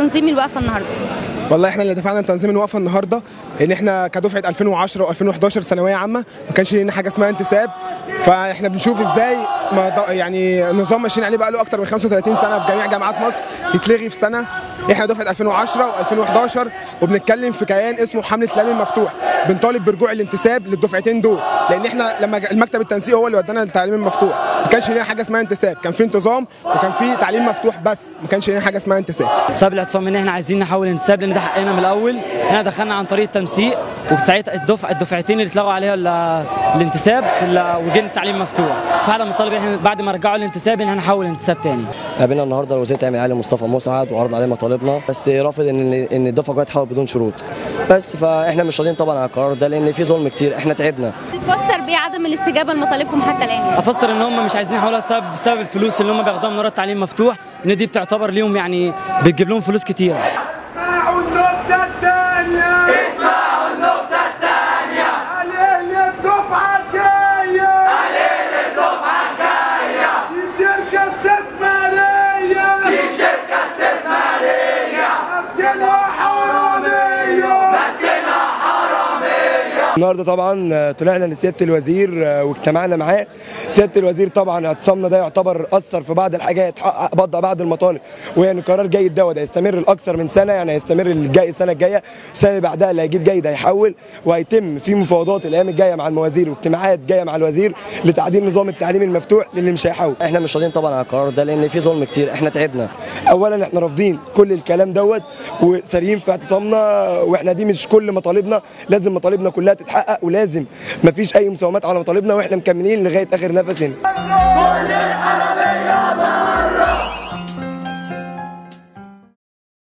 تنظيم الوقفه النهارده والله احنا اللي دفعنا تنظيم الوقفه النهارده ان احنا كدفعه 2010 و2011 ثانويه عامه ما كانش لنا حاجه اسمها انتساب فاحنا بنشوف ازاي ما ض- يعني نظام ماشيين عليه بقى له اكتر من 35 سنه في جميع جامعات مصر يتلغي في سنه احنا دفعه 2010 و2011 وبنتكلم في كيان اسمه حمله الهلال المفتوح بنطالب برجوع الانتساب للدفعتين دول لان احنا لما ج- المكتب التنسيقي هو اللي ودانا للتعليم المفتوح ما كانش لنا حاجه اسمها انتساب كان في انتظام وكان في تعليم مفتوح بس ما كانش لنا حاجه اسمها انتساب سبب الاعتصام ان احنا عايزين نحول انتساب لان ده حقنا من الاول احنا دخلنا عن طريق التنسيق وساعتها الدفعه الدفعتين اللي اتلغوا عليها ال- الانتساب في ال- وجينا التعليم مفتوح فاحنا بنطالب احنا بعد ما رجعوا الانتساب ان احنا نحول الانتساب تاني قابلنا النهارده الوزير تعمل علي مصطفى مسعد وعرض عليه مطالبنا بس رافض ان ان الدفعه كلها تحول بدون شروط بس فاحنا مش راضيين طبعا على القرار ده لان في ظلم كتير احنا تعبنا تفسر بيه عدم الاستجابه لمطالبكم حتى الان افسر ان هم مش عايزين يحولوها بسبب بسبب الفلوس اللي هم بياخدوها من ورا التعليم مفتوح ان دي بتعتبر ليهم يعني بتجيب لهم فلوس كتير اسمعوا النكتة الثانية اسمعوا النكتة الثانية عليه الدفعة الجاية عليه الدفعة الجاية دي شركة استثمارية دي شركة استثمارية مسكنها حرامية مسكنها حرامية النهارده طبعا طلعنا لسياده الوزير واجتمعنا معاه سياده الوزير طبعا اعتصامنا ده يعتبر اثر في بعض الحاجات حقق بعض بعض المطالب ويعني قرار جيد دوت هيستمر لاكثر من سنه يعني هيستمر الجاي السنه الجايه السنه اللي بعدها اللي هيجيب جيد هيحول وهيتم في مفاوضات الايام الجايه مع الموازير واجتماعات جايه مع الوزير لتعديل نظام التعليم المفتوح للي مش هيحول احنا مش راضيين طبعا على القرار ده لان في ظلم كتير احنا تعبنا اولا احنا رافضين كل الكلام دوت وساريين في اعتصامنا واحنا دي مش كل مطالبنا لازم مطالبنا كلها تتحقق ولازم مفيش اي مساومات على مطالبنا واحنا مكملين لغايه اخر نفس هنا كل الحرامية